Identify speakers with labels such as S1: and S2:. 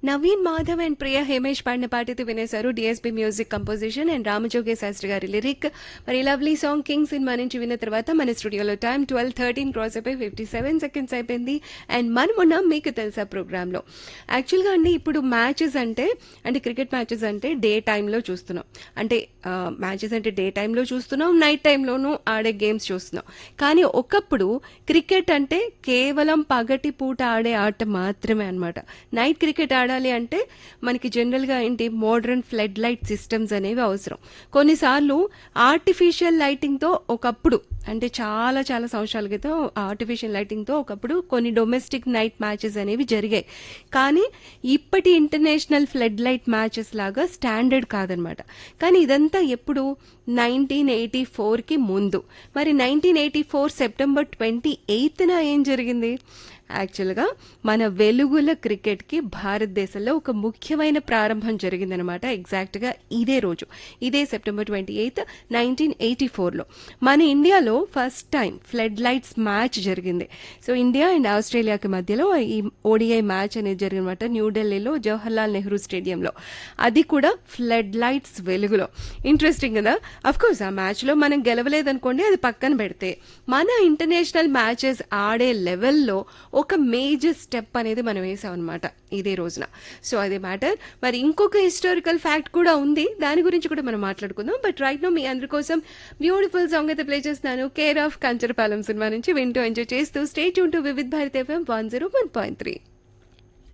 S1: Naveen Madhav and Priya Hemesh పాడిన పాటైతే వినేశారు DSP music composition and Ramajogayya Sastry గారి లిరిక్ మరి లవ్లీ సాంగ్ కింగ్ సినిమా నుంచి విన్న తర్వాత మన స్టూడియోలో టైం ట్వెల్వ్ థర్టీన్ క్రాస్ అయిపోయి ఫిఫ్టీ సెవెన్ సెకండ్స్ అయిపోయింది అండ్ మనం ఉన్నాం మీకు తెలుసా ప్రోగ్రాంలో యాక్చువల్గా అండి ఇప్పుడు మ్యాచెస్ అంటే అంటే క్రికెట్ మ్యాచెస్ అంటే డే టైంలో చూస్తున్నాం అంటే మ్యాచెస్ అంటే డే టైంలో చూస్తున్నాం నైట్ టైంలోనూ ఆడే గేమ్స్ చూస్తున్నాం కానీ ఒకప్పుడు క్రికెట్ అంటే కేవలం పగటి పూట ఆడే ఆట మాత్రమే అనమాట నైట్ క్రికెట్ ఆడాలి అంటే మనకి జనరల్గా ఏంటి మోడర్న్ ఫ్లడ్ లైట్ సిస్టమ్స్ అనేవి అవసరం కొన్నిసార్లు ఆర్టిఫిషియల్ లైటింగ్తో ఒకప్పుడు అంటే చాలా చాలా సంవత్సరాల క్రితం ఆర్టిఫిషియల్ లైటింగ్తో ఒకప్పుడు కొన్ని డొమెస్టిక్ నైట్ మ్యాచెస్ అనేవి జరిగాయి కానీ ఇప్పటి ఇంటర్నేషనల్ ఫ్లడ్ లైట్ మ్యాచెస్ లాగా స్టాండర్డ్ కాదనమాట కానీ ఇదంతా ఎప్పుడు నైన్టీన్ ఎయిటీ ఫోర్కి ముందు మరి nineteen eighty four September twenty ఎయిత్న ఏం జరిగింది యాక్చువల్గా మన వెలుగుల క్రికెట్కి భారతదేశంలో ఒక ముఖ్యమైన ప్రారంభం జరిగిందనమాట ఎగ్జాక్ట్గా ఇదే రోజు ఇదే September twenty eighth nineteen eighty ఫోర్లో మన ఇండియాలో first time flood lights match జరిగింది సో ఇండియా అండ్ ఆస్ట్రేలియాకి మధ్యలో ఈ ఓడిఐ మ్యాచ్ అనేది జరిగిందన్నమాట న్యూఢిల్లీలో జవహర్లాల్ నెహ్రూ స్టేడియంలో అది కూడా ఫ్లడ్ లైట్స్ వెలుగులో ఇంట్రెస్టింగ్ కదా అఫ్ కోర్స్ ఆ మ్యాచ్లో మనం గెలవలేదనుకోండి అది పక్కన పెడితే మన ఇంటర్నేషనల్ మ్యాచెస్ ఆడే లెవెల్లో ఒక మేజర్ స్టెప్ అనేది మనం వేసాం అనమాట ఇదే రోజున సో అదే మ్యాటర్ మరి ఇంకొక హిస్టారికల్ ఫ్యాక్ట్ కూడా ఉంది దాని గురించి కూడా మనం మాట్లాడుకుందాం బట్ రైట్ నో మీ అందరి కోసం బ్యూటిఫుల్ సాంగ్ అయితే ప్లే చేస్తున్నాను కేర్ ఆఫ్ కంచరపాలెం సినిమా నుంచి వింటూ ఎంజాయ్ చేస్తూ state to Vividh Bharat FM one zero one point three